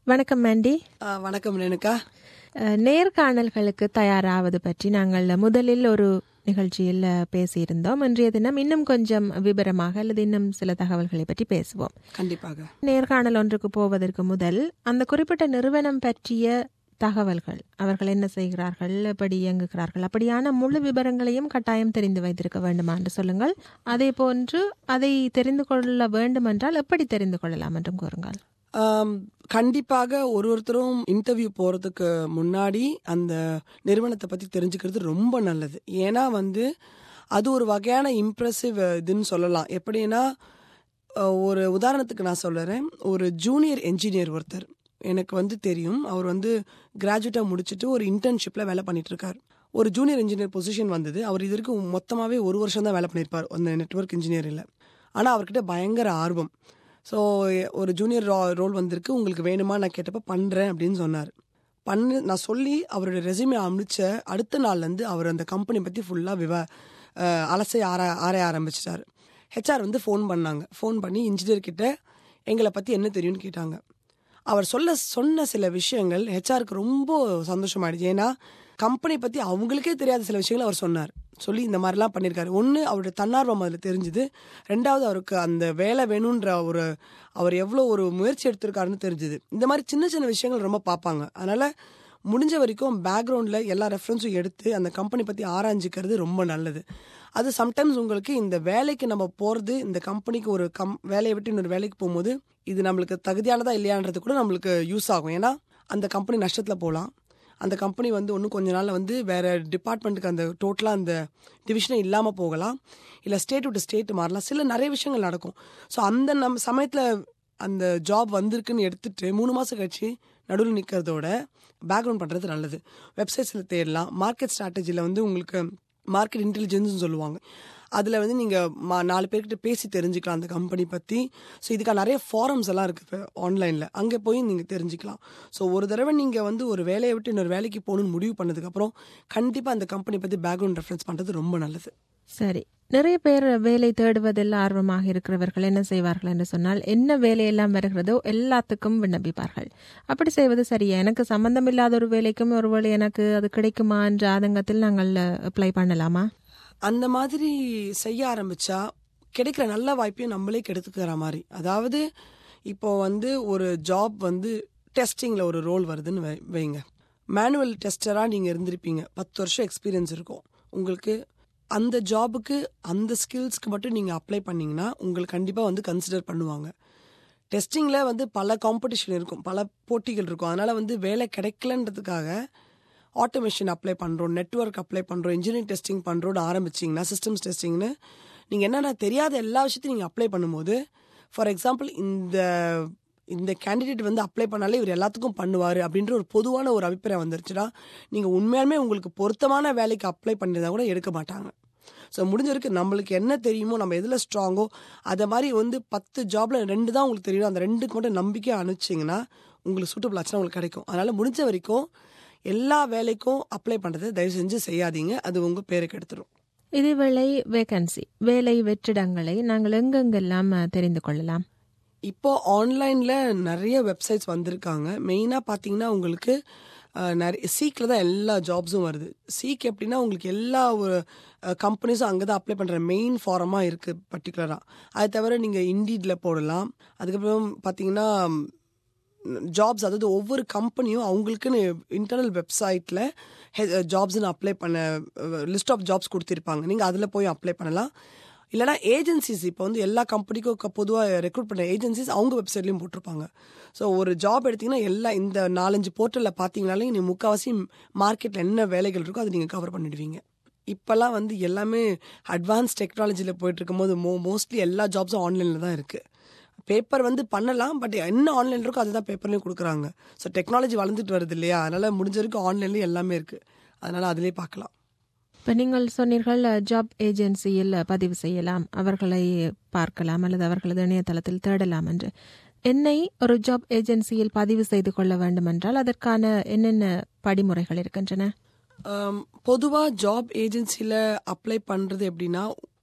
வணக்கம் மேண்டி ஆ, வணக்கம் ரேணுகா அஹ், நேர்காணல்களுக்கு தயாராவது பற்றி நாங்கள் முதலில் ஒரு நிகழ்ச்சியில் பேசியிருந்தோம் இன்றைய தினம் இன்னும் கொஞ்சம் விவரமாக அல்லது இன்னும் சில தகவல்களை பற்றி பேசுவோம் கண்டிப்பாக நேர்காணல் ஒன்றுக்கு போவதற்கு முதல் அந்த குறிப்பிட்ட நிறுவனம் பற்றிய தகவல்கள் அவர்கள் என்ன செய்கிறார்கள் எப்படி இயங்குகிறார்கள் அப்படியான முழு விவரங்களையும் கட்டாயம் தெரிந்து வைத்திருக்க வேண்டுமா என்று சொல்லுங்கள் அதே போன்று அதை தெரிந்து கொள்ள வேண்டுமென்றால் எப்படி தெரிந்து கொள்ளலாம் என்றும் கூறுங்கள் ஆம், கண்டிப்பாக ஒரு ஒருத்தரும் இன்டர்வியூ போறதுக்கு முன்னாடி அந்த நிறுவனத்தை பத்தி தெரிஞ்சுக்கிறது ரொம்ப நல்லது ஏன்னா வந்து அது ஒரு வகையான இம்ப்ரெசிவ் இதுன்னு சொல்லலாம் எப்படின்னா அஹ், ஒரு உதாரணத்துக்கு நான் சொல்லுறேன் ஒரு ஜூனியர் என்ஜினியர் ஒருத்தர் எனக்கு வந்து தெரியும் அவர் வந்து கிராஜுவேட்டாக முடிச்சுட்டு ஒரு இன்டர்ன்ஷிப்பில் வேலை பண்ணிட்டு இருக்கார் ஒரு ஜூனியர் இன்ஜினியர் பொசிஷன் வந்தது அவர் இது வரைக்கும் மொத்தமாகவே ஒரு வருஷம் தான் வேலை பண்ணியிருப்பார் அந்த நெட்வொர்க் இன்ஜினியரில் ஆனால் அவர்கிட்ட பயங்கர ஆர்வம் ஸோ ஒரு ஜூனியர் ரோல் வந்திருக்கு உங்களுக்கு வேணுமா நான் கேட்டப்ப பண்ணுறேன் அப்படின்னு சொன்னார் பண்ணு நான் சொல்லி அவரோட ரெசியூமே அனுப்பிச்ச அடுத்த நாள்லேருந்து அவர் அந்த கம்பெனி பற்றி ஃபுல்லாக விவ அஹ், அலசி ஆர ஆராய ஆரம்பிச்சிட்டாரு ஹெச்ஆர் வந்து ஃபோன் பண்ணாங்க ஃபோன் பண்ணி இன்ஜினியர் கிட்ட எங்களை பற்றி என்ன தெரியும்னு கேட்டாங்க அவர் சொல்ல சொன்ன சில விஷயங்கள் ஹெச்ஆருக்கு ரொம்ப சந்தோஷமாயிடுச்சு ஏன்னா கம்பெனி பற்றி அவங்களுக்கே தெரியாத சில விஷயங்கள் அவர் சொன்னார் சொல்லி இந்த மாதிரிலாம் பண்ணியிருக்காரு ஒன்று அவருடைய தன்னார்வம் அதில் தெரிஞ்சுது ரெண்டாவது அவருக்கு அந்த வேலை வேணுன்ற ஒரு அவர் எவ்வளோ ஒரு முயற்சி எடுத்திருக்காருன்னு தெரிஞ்சுது இந்த மாதிரி சின்ன சின்ன விஷயங்கள் ரொம்ப பார்ப்பாங்க அதனால் முடிஞ்ச வரைக்கும் பேக்ரவுண்டில் எல்லா ரெஃபரன்ஸும் எடுத்து அந்த கம்பெனி பற்றி ஆராய்ஞ்சிக்கிறது ரொம்ப நல்லது அது சம்டைம்ஸ் உங்களுக்கு இந்த வேலைக்கு நம்ம போகிறது இந்த கம்பெனிக்கு ஒரு கம் வேலையை விட்டு இன்னொரு வேலைக்கு போகும்போது இது நம்மளுக்கு தகுதியானதா இல்லையான்றது கூட நம்மளுக்கு யூஸ் ஆகும் ஏன்னா அந்த கம்பெனி நஷ்டத்தில் போகலாம் அந்த கம்பெனி வந்து இன்னும் கொஞ்ச நாள்ல வந்து வேற டிபார்ட்மெண்ட்டுக்கு அந்த டோட்டலாக அந்த டிவிஷனே இல்லாமல் போகலாம் இல்லை ஸ்டேட் விட்டு ஸ்டேட் மாறலாம் சில நிறைய விஷயங்கள் நடக்கும் ஸோ அந்த நம் சமயத்தில் அந்த ஜாப் வந்திருக்குன்னு எடுத்துட்டு மூணு மாதம் கழிச்சு நடுவில் நிற்கிறதோட பேக்ரவுண்ட் பண்ணுறது நல்லது வெப்சைட்ஸில் தேடலாம் மார்க்கெட் ஸ்ட்ராட்டஜியில் வந்து உங்களுக்கு மார்க்கெட் இன்டெலிஜென்ஸ்னு சொல்லுவாங்க அதில் வந்து நீங்கள் மா நாலு பேர்கிட்ட பேசி தெரிஞ்சுக்கலாம் அந்த கம்பெனி பற்றி ஸோ இதுக்காக நிறைய ஃபாரம்ஸ் எல்லாம் இருக்குது ஆன்லைனில் அங்கே போய் நீங்கள் தெரிஞ்சுக்கலாம் ஸோ ஒரு தடவை நீங்கள் வந்து ஒரு வேலையை விட்டு இன்னொரு வேலைக்கு போகணும்னு முடிவு பண்ணதுக்கப்புறம் கண்டிப்பாக அந்த கம்பெனி பற்றி பேக்ரவுண்ட் ரெஃபரன்ஸ் பண்ணுறது ரொம்ப நல்லது சரி நிறைய பேர் வேலை தேடுவதில் ஆர்வமாக இருக்கிறவர்கள் என்ன செய்வார்கள் என்று சொன்னால் என்ன வேலையெல்லாம் வருகிறதோ எல்லாத்துக்கும் விண்ணப்பிப்பார்கள் அப்படி செய்வது சரியா எனக்கு சம்பந்தம் இல்லாத ஒரு வேலைக்கும் ஒருவேளை எனக்கு அது கிடைக்குமா என்ற ஆதங்கத்தில் நாங்கள் அப்ளை பண்ணலாமா அந்த மாதிரி செய்ய ஆரம்பிச்சா கிடைக்கிற நல்ல வாய்ப்பையும் நம்மளே கெடுத்துக்கிற மாதிரி அதாவது இப்போ வந்து ஒரு ஜாப் வந்து டெஸ்டிங்கில் ஒரு ரோல் வருதுன்னு வை- வைங்க மேனுவல் டெஸ்டராக நீங்கள் இருந்திருப்பீங்க பத்து வருஷம் எக்ஸ்பீரியன்ஸ் இருக்கும் உங்களுக்கு அந்த ஜாபுக்கு அந்த ஸ்கில்ஸ்க்கு மட்டும் நீங்கள் அப்ளை பண்ணீங்கன்னா உங்களுக்கு கண்டிப்பாக வந்து கன்சிடர் பண்ணுவாங்க டெஸ்டிங்கில் வந்து பல காம்படிஷன் இருக்கும் பல போட்டிகள் இருக்கும் அதனால் வந்து வேலை கிடைக்கலன்றதுக்காக ஆட்டோமேஷன் அப்ளை பண்ணுறோம் நெட்வொர்க் அப்ளை பண்ணுறோம் இன்ஜினியரிங் டெஸ்டிங் பண்ணுறோன்னு ஆரம்பிச்சிங்கன்னா சிஸ்டம்ஸ் டெஸ்டிங்னு நீங்கள் என்னென்ன தெரியாத எல்லா விஷயத்தையும் நீங்கள் அப்ளை பண்ணும்போது ஃபார் எக்ஸாம்பிள் இந்த இந்த கேண்டிடேட் வந்து அப்ளை பண்ணாலே இவர் எல்லாத்துக்கும் பண்ணுவார் அப்படின்ற ஒரு பொதுவான ஒரு அபிப்பிராயம் வந்துருச்சுன்னா நீங்கள் உண்மையாலுமே உங்களுக்கு பொருத்தமான வேலைக்கு அப்ளை பண்ணியிருந்தா கூட எடுக்க மாட்டாங்க ஸோ முடிஞ்ச வரைக்கும் நம்மளுக்கு என்ன தெரியுமோ நம்ம எதில் ஸ்ட்ராங்கோ அதை மாதிரி வந்து பத்து ஜாப்ல ரெண்டு தான் உங்களுக்கு தெரியும் அந்த ரெண்டுக்கு மட்டும் நம்பிக்கை அனுப்பிச்சிங்கன்னா உங்களுக்கு சூட்டபிள் ஆச்சுன்னா உங்களுக்கு கிடைக்கும் அதனால் முடிஞ்ச வரைக்கும் எல்லா வேலைக்கும் அப்ளை பண்ணுறதை தயவு செஞ்சு செய்யாதீங்க அது உங்கள் பேருக்கு எடுத்துரும் இதேவேளை வேகன்சி வேலை வெற்றிடங்களை நாங்கள் எங்கெங்கெல்லாம் அஹ், தெரிந்து கொள்ளலாம் இப்போ ஆன்லைனில் நிறைய வெப்சைட்ஸ் வந்திருக்காங்க மெயினாக பார்த்தீங்கன்னா உங்களுக்கு அஹ், நிறைய சீக்கில் தான் எல்லா ஜாப்ஸும் வருது சீக் எப்படின்னா உங்களுக்கு எல்லா ஒரு கம்பெனிஸும் அங்கே தான் அப்ளை பண்ணுற மெயின் ஃபாரமாக இருக்குது பர்டிகுலராக அது தவிர நீங்கள் இண்டீடில் போடலாம் அதுக்கப்புறம் பார்த்தீங்கன்னா ஜாப்ஸ் அதாவது ஒவ்வொரு கம்பெனியும் அவங்களுக்குன்னு இன்டர்னல் வெப்சைட்டில் ஜாப்ஸ்னு அப்ளை பண்ண லிஸ்ட் ஆஃப் ஜாப்ஸ் கொடுத்துருப்பாங்க நீங்கள் அதில் போய் அப்ளை பண்ணலாம் இல்லைனா ஏஜென்சிஸ் இப்போ வந்து எல்லா கம்பெனிக்கும் பொதுவாக ரெக்ரூட் பண்ண ஏஜென்சிஸ் அவங்க வெப்சைட்லையும் போட்டிருப்பாங்க ஸோ ஒரு ஜாப் எடுத்தீங்கன்னா எல்லா இந்த நாலஞ்சு போர்ட்டலில் பார்த்தீங்கனாலே நீ முக்கால்வாசி மார்க்கெட்டில் என்ன வேலைகள் இருக்கோ அதை நீங்கள் கவர் பண்ணிடுவீங்க இப்போல்லாம் வந்து எல்லாமே அட்வான்ஸ் டெக்னாலஜியில் போயிட்டு இருக்கும்போது மோ மோஸ்ட்லி எல்லா ஜாப்ஸும் ஆன்லைனில் தான் இருக்குது பேப்பர் வந்து பண்ணலாம் பட் என்ன ஆன்லைன் இருக்கோ அதுதான் பேப்பர்லேயும் கொடுக்குறாங்க ஸோ டெக்னாலஜி வளர்ந்துட்டு வருது இல்லையா அதனால் முடிஞ்ச வரைக்கும் ஆன்லைன்லேயும் எல்லாமே இருக்குது அதனால் அதிலே பார்க்கலாம் இப்போ நீங்கள் சொன்னீர்கள் ஜாப் ஏஜென்சியில் பதிவு செய்யலாம் அவர்களை பார்க்கலாம் அல்லது அவர்களது இணையதளத்தில் தேடலாம் என்று என்னை ஒரு ஜாப் ஏஜென்சியில் பதிவு செய்து கொள்ள வேண்டும் என்றால் அதற்கான என்னென்ன படிமுறைகள் இருக்கின்றன பொதுவாக ஜாப் ஏஜென்சியில் அப்ளை பண்ணுறது எப்படின்னா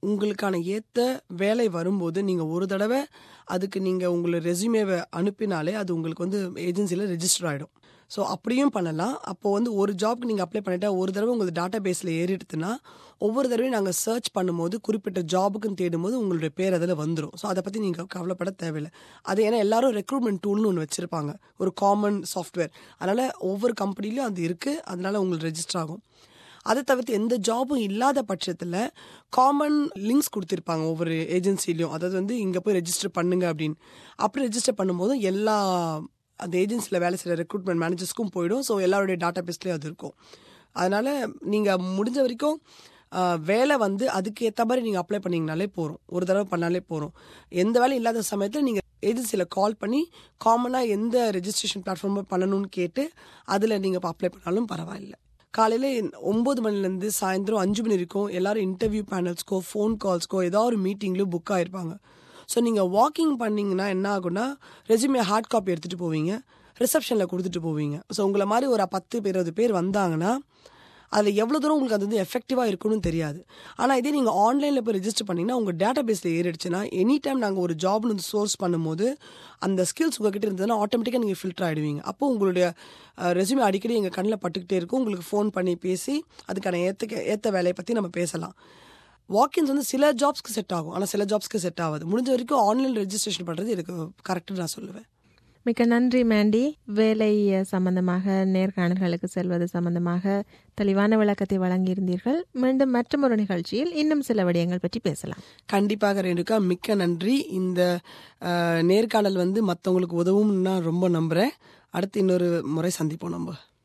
உங்களுக்கான ஏற்ற வேலை வரும்போது நீங்கள் ஒரு தடவை அதுக்கு நீங்கள் உங்களை ரெஸ்யூமேவை அனுப்பினாலே அது உங்களுக்கு வந்து ஏஜென்சியில் ரெஜிஸ்டர் ஆகிடும் ஸோ அப்படியும் பண்ணலாம் அப்போ வந்து ஒரு ஜாப்க்கு நீங்கள் அப்ளை பண்ணிட்டா ஒரு தடவை உங்களுக்கு டேட்டா பேஸில் ஏறிடுதுன்னா ஒவ்வொரு தடவையும் நாங்கள் சர்ச் பண்ணும்போது குறிப்பிட்ட ஜாபுக்குன்னு தேடும்போது உங்களுடைய பேர் அதில் வந்துடும் ஸோ அதை பற்றி நீங்கள் கவலைப்பட தேவையில்லை அது ஏன்னா எல்லாரும் ரெக்ரூட்மெண்ட் டூல்னு ஒன்று வச்சுருப்பாங்க ஒரு காமன் சாஃப்ட்வேர் அதனால் ஒவ்வொரு கம்பெனிலையும் அது இருக்குது அதனால் உங்களுக்கு ரெஜிஸ்டர் ஆகும் அதை தவிர்த்து எந்த ஜாபும் இல்லாத பட்சத்தில் காமன் லிங்க்ஸ் கொடுத்துருப்பாங்க ஒவ்வொரு ஏஜென்சிலையும் அதாவது வந்து இங்கே போய் ரெஜிஸ்டர் பண்ணுங்க அப்படின்னு அப்படி ரெஜிஸ்டர் பண்ணும்போதும் எல்லா அந்த ஏஜென்சியில் வேலை செய்கிற ரெக்ரூட்மெண்ட் மேனேஜர்ஸ்க்கும் போயிடும் ஸோ எல்லாருடைய டேட்டா பேஸ்லேயும் அது இருக்கும் அதனால் நீங்கள் முடிஞ்ச வரைக்கும் ஆஹ், வேலை வந்து அதுக்கு ஏற்ற மாதிரி நீங்கள் அப்ளை பண்ணிங்கனாலே போகிறோம் ஒரு தடவை பண்ணாலே போகிறோம் எந்த வேலையும் இல்லாத சமயத்தில் நீங்கள் ஏஜென்சியில் கால் பண்ணி காமனாக எந்த ரெஜிஸ்ட்ரேஷன் பிளாட்ஃபார்ம் பண்ணணும்னு கேட்டு அதில் நீங்கள் அப்ளை பண்ணாலும் பரவாயில்லை காலையில் ஒம்பது மணிலேருந்து சாயந்தரம் அஞ்சு மணி வரைக்கும் எல்லாரும் இன்டர்வியூ பேனல்ஸ்க்கோ ஃபோன் கால்ஸ்க்கோ ஏதாவது ஒரு மீட்டிங்லையோ புக் ஆயிருப்பாங்க ஸோ நீங்கள் வாக்கிங் பண்ணீங்கன்னா என்ன ஆகும்னா ரெஸ்யூமே ஹார்ட் காப்பி எடுத்துகிட்டு போவீங்க ரிசப்ஷனில் கொடுத்துட்டு போவீங்க ஸோ உங்களை மாதிரி ஒரு பத்து பேர் இருபது பேர் வந்தாங்கன்னா அதில் எவ்வளோ தூரம் உங்களுக்கு அது வந்து எஃபெக்டிவாக இருக்குன்னு தெரியாது ஆனால் இதே நீங்கள் ஆன்லைனில் போய் ரெஜிஸ்டர் பண்ணிங்கன்னா உங்கள் டேட்டா பேஸில் ஏறிடுச்சுன்னா எனி டைம் நாங்கள் ஒரு ஜாப்னு வந்து சோர்ஸ் பண்ணும்போது அந்த ஸ்கில்ஸ் உங்ககிட்ட இருந்ததுன்னா ஆட்டோமேட்டிக்காக நீங்கள் ஃபில்டர் ஆகிடுவீங்க அப்போ உங்களுடைய ரெஸ்யூமே அடிக்கடி எங்கள் கண்ணில் பட்டுக்கிட்டே இருக்கும் உங்களுக்கு ஃபோன் பண்ணி பேசி அதுக்கான ஏற்ற ஏற்ற வேலையை பற்றி நம்ம பேசலாம் வாக்கின்ஸ் வந்து சில ஜாப்ஸ்க்கு செட் ஆகும் ஆனால் சில ஜாப்ஸ்க்கு செட் ஆகாது முடிஞ்ச வரைக்கும் ஆன்லைன் ரெஜிஸ்ட்ரேஷன் பண்ணுறது எனக்கு கரெக்டுன்னு நான் சொல்லுவேன் மிக்க நன்றி மேண்டி வேலை சம்பந்தமாக நேர்காணல்களுக்கு செல்வது சம்பந்தமாக தெளிவான விளக்கத்தை வழங்கியிருந்தீர்கள் மீண்டும் மற்றொரு நிகழ்ச்சியில் இன்னும் சில விடயங்கள் பற்றி பேசலாம் கண்டிப்பாக ரேணுகா மிக்க நன்றி இந்த அஹ், நேர்காணல் வந்து மற்றவங்களுக்கு உதவும் நான் ரொம்ப நம்புகிறேன் அடுத்து இன்னொரு முறை சந்திப்போம் நம்ம